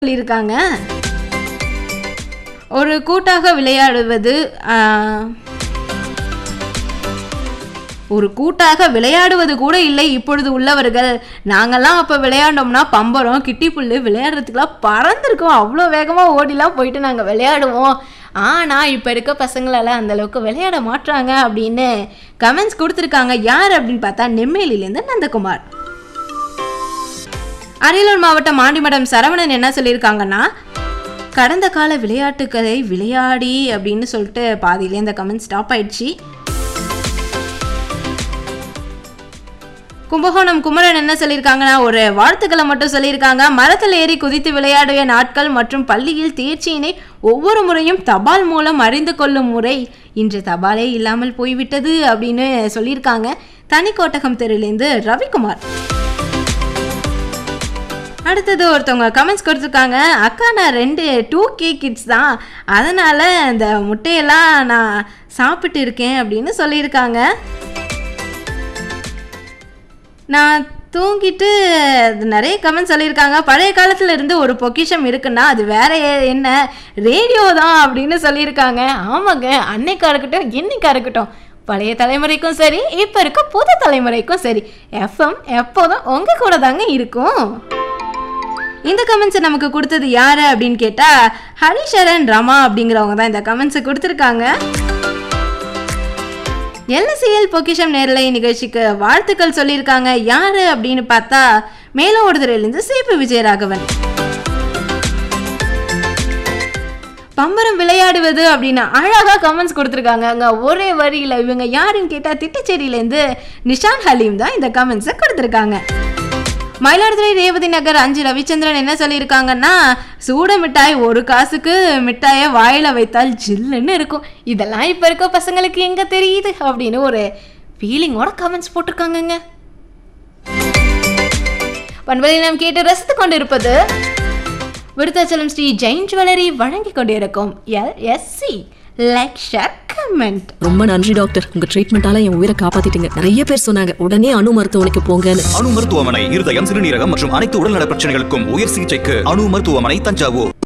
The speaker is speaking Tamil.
சொல்லியிருக்காங்க ஒரு கூட்டாக விளையாடுவது ஆஹ், ஒரு கூட்டாக விளையாடுவது கூட இல்லை இப்பொழுது உள்ளவர்கள் நாங்கெல்லாம் அப்போ விளையாண்டோம்னா பம்பரம் கிட்டிப்புல்லு விளையாடுறதுக்குலாம் பறந்துருக்கோம் அவ்வளோ வேகமாக ஓடிலாம் போயிட்டு நாங்கள் விளையாடுவோம் ஆனால் இப்போ இருக்க பசங்களெல்லாம் அந்த அளவுக்கு விளையாட மாட்றாங்க அப்படின்னு கமெண்ட்ஸ் கொடுத்துருக்காங்க யார் அப்படின்னு பார்த்தா நெம்மேலியிலேருந்து நந்தகுமார் அரியலூர் மாவட்டம் ஆண்டிமடம் சரவணன் என்ன சொல்லியிருக்காங்கன்னா கடந்த கால விளையாட்டுகளை விளையாடி அப்படின்னு சொல்லிட்டு பாதியிலே இந்த கமெண்ட் ஸ்டாப் ஆயிடுச்சு கும்பகோணம் குமரன் என்ன சொல்லியிருக்காங்கன்னா ஒரு வாழ்த்துக்களை மட்டும் சொல்லியிருக்காங்க மரத்தில் ஏறி குதித்து விளையாடிய நாட்கள் மற்றும் பள்ளியில் தேர்ச்சியினை ஒவ்வொரு முறையும் தபால் மூலம் அறிந்து கொள்ளும் முறை இன்று தபாலே இல்லாமல் போய்விட்டது அப்படின்னு சொல்லியிருக்காங்க தனிக்கோட்டகம் தெருலேருந்து ரவிக்குமார் அடுத்தது ஒருத்தவங்க கமெண்ட்ஸ் கொடுத்துருக்காங்க அக்கா நான் ரெண்டு டூ கே கிட்ஸ் தான் அதனால் இந்த முட்டையெல்லாம் நான் சாப்பிட்டு இருக்கேன் அப்படின்னு சொல்லியிருக்காங்க நான் தூங்கிட்டு அது நிறைய கமெண்ட் சொல்லியிருக்காங்க பழைய காலத்துல இருந்து ஒரு பொக்கிஷம் இருக்குன்னா அது வேற எ- என்ன ரேடியோ தான் அப்படின்னு சொல்லியிருக்காங்க ஆமாங்க அன்னைக்கா இருக்கட்டும் இன்னைக்கா இருக்கட்டும் பழைய தலைமுறைக்கும் சரி இப்போ இருக்க புது தலைமுறைக்கும் சரி எஃப்எம் எப்போதும் உங்க கூட தாங்க இருக்கும் இந்த கமெண்ட்ஸை நமக்கு கொடுத்தது யாரு அப்படின்னு கேட்டா ஹரிஷரன் ரமா அப்படிங்கிறவங்க தான் இந்த கமெண்ட்ஸை கொடுத்துருக்காங்க எல்எஸ்சிஎல் பொக்கிஷம் நேரலை நிகழ்ச்சிக்கு வாழ்த்துக்கள் சொல்லியிருக்காங்க யாரு அப்படின்னு பார்த்தா மேலோடுதுறையிலிருந்து சேப்பு விஜயராகவன் பம்பரம் விளையாடுவது அப்படின்னு அழகா கமெண்ட்ஸ் கொடுத்துருக்காங்க அங்க ஒரே வரியில இவங்க யாருன்னு கேட்டா திட்டச்சேரியிலேருந்து நிஷான் ஹலீம் தான் இந்த கமெண்ட்ஸை கொடுத்துருக்காங்க மயிலாடுதுறை ரேவதி நகர் அஞ்சு ரவிச்சந்திரன் என்ன சொல்லியிருக்காங்கன்னா சூட மிட்டாய் ஒரு காசுக்கு மிட்டாயை வாயில வைத்தால் ஜில்லுன்னு இருக்கும் இதெல்லாம் இப்போ இருக்க பசங்களுக்கு எங்க தெரியுது அப்படின்னு ஒரு ஃபீலிங்கோட கமெண்ட்ஸ் போட்டிருக்காங்கங்க பண்பலை நாம் கேட்டு ரசித்து கொண்டிருப்பது விருத்தாச்சலம் ஸ்ரீ ஜெயின் ஜுவல்லரி வழங்கி கொண்டிருக்கும் எல்எஸ்சி லைக் ஷேர் கமெண்ட் ரொம்ப நன்றி டாக்டர் உங்க ட்ரீட்மெண்டால என் உயிரை காப்பாத்திட்டீங்க நிறைய பேர் சொன்னாங்க உடனே அணு மருத்துவமனைக்கு போங்கன்னு அணு மருத்துவமனை இருதயம் சிறுநீரகம் மற்றும் அனைத்து உடல்நல பிரச்சனைகளுக்கும் உயர் சிகிச்சைக்கு அணு மருத்துவமனை தஞ்சாவூர்